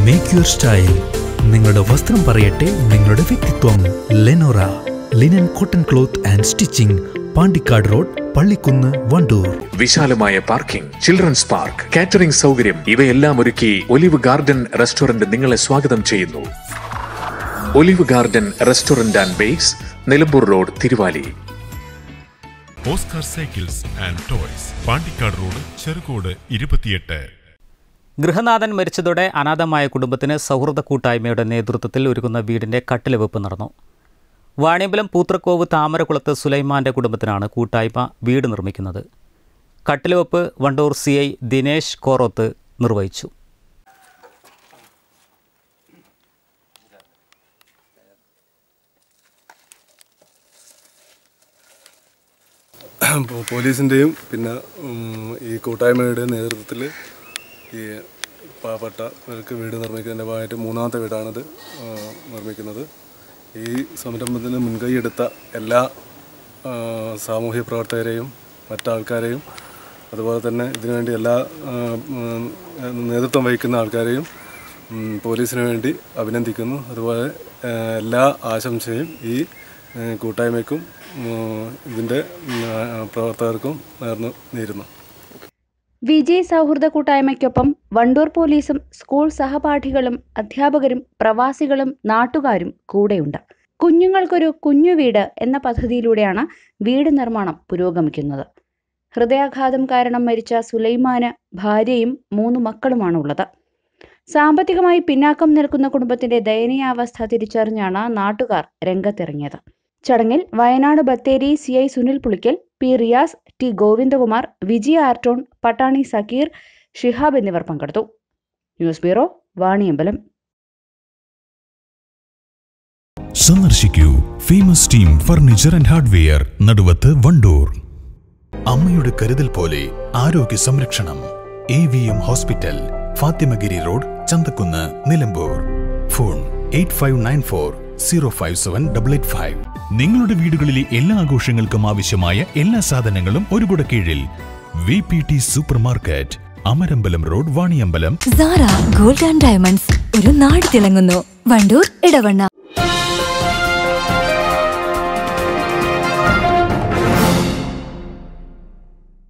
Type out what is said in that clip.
make your style നിങ്ങളുടെ വസ്ത്രം പറയട്ടെ നിങ്ങളുടെ വ്യക്തിത്വം Lenora linen cotton cloth and stitching Pandikkad road Pallikkunnu Wandoor വിശാലമായ പാർക്കിംഗ് ചിൽഡ്രൻസ് പാർക്ക് കാറ്ററിംഗ് സൗകര്യം ഇവയെല്ലാം ഒരുക്കി ഒലിവ് ഗാർഡൻ റെസ്റ്റോറന്റ് നിങ്ങളെ സ്വാഗതം ചെയ്യുന്നു olive garden restaurant and bakes Nilambur road Thiruvali Oscar cycles and toys Pandikkad road Cherukode ഇരുപത്തിയെട്ട് ഗൃഹനാഥൻ മരിച്ചതോടെ അനാഥമായ കുടുംബത്തിന് സൗഹൃദ കൂട്ടായ്മയുടെ നേതൃത്വത്തിൽ ഒരുക്കുന്ന വീടിന്റെ കട്ടിലവെപ്പ് നടന്നു വാണിയമ്പലം പൂത്രക്കോവ് താമരകുളത്ത് സുലൈമാന്റെ കുടുംബത്തിനാണ് കൂട്ടായ്മ വീട് നിർമ്മിക്കുന്നത് കട്ടിലവെപ്പ് വണ്ടൂർ സി ഐ ദിനേശ് കോറോത്ത് നിർവഹിച്ചു പോ- പോലീസിൻ്റെയും പിന്നെ ഉം, ഈ കൂട്ടായ്മയുടെയും നേതൃത്വത്തിൽ ഈ പാവപ്പെട്ടവർക്ക് വീട് നിർമ്മിക്കുന്നതിൻ്റെ ഭാഗമായിട്ട് മൂന്നാമത്തെ വീടാണിത് ആ, നിർമ്മിക്കുന്നത് ഈ സംരംഭത്തിന് മുൻകൈയെടുത്ത എല്ലാ ആ, സാമൂഹ്യ പ്രവർത്തകരെയും മറ്റാൾക്കാരെയും അതുപോലെ തന്നെ ഇതിനുവേണ്ടി എല്ലാ ആ, ഉം, നേതൃത്വം വഹിക്കുന്ന ആൾക്കാരെയും ഉം, പോലീസിന് വേണ്ടി അഭിനന്ദിക്കുന്നു അതുപോലെ ആ, എല്ലാ ആശംസയും ഈ ആ, കൂട്ടായ്മയ്ക്കും ഉം, ഇതിൻ്റെ ഉം, ആ, പ്രവർത്തകർക്കും നേർന്നു നേരുന്നു വിജയ് സൗഹൃദ കൂട്ടായ്മയ്ക്കൊപ്പം വണ്ടൂർ പോലീസും സ്കൂൾ സഹപാഠികളും അധ്യാപകരും പ്രവാസികളും നാട്ടുകാരും കൂടെയുണ്ട് കുഞ്ഞുങ്ങൾക്കൊരു കുഞ്ഞു വീട് എന്ന പദ്ധതിയിലൂടെയാണ് വീട് നിർമ്മാണം പുരോഗമിക്കുന്നത് ഹൃദയാഘാതം കാരണം മരിച്ച സുലൈമാന് ഭാര്യയും മൂന്ന് മക്കളുമാണ് ഉള്ളത് സാമ്പത്തികമായി പിന്നാക്കം നിൽക്കുന്ന കുടുംബത്തിന്റെ ദയനീയാവസ്ഥ തിരിച്ചറിഞ്ഞാണ് നാട്ടുകാർ രംഗത്തിറങ്ങിയത് ചടങ്ങിൽ Wayanad Bathery C I Sunil Pulikkal P Riyas T Govindakumar Vijaya ആർട്ടോൺ പട്ടാണി സക്കീർ ഷിഹാബ് എന്നിവർ പങ്കെടുത്തു ന്യൂസ് ബ്യൂറോ വാണിയമ്പലം സന്ദർശിക്കൂ famous team furniture and hardware Naduvath Wandoor അമ്മയുടെ കരുതൽ പോലെ ആരോഗ്യ സംരക്ഷണം A V M hospital Fathimagiri road Chanthakkunnu Nilambur phone eight five nine four zero five seven double eight five നിങ്ങളുടെ വീടുകളിലെ എല്ലാ ആഘോഷങ്ങൾക്കും ആവശ്യമായ എല്ലാ സാധനങ്ങളും ഒരു കുട കീഴിൽ V P T super market Amarambalam road Vaniyambalam Sara gold and diamonds ഒരു നാട് തിളങ്ങുന്നു വണ്ടൂർ ഇടവണ്ണ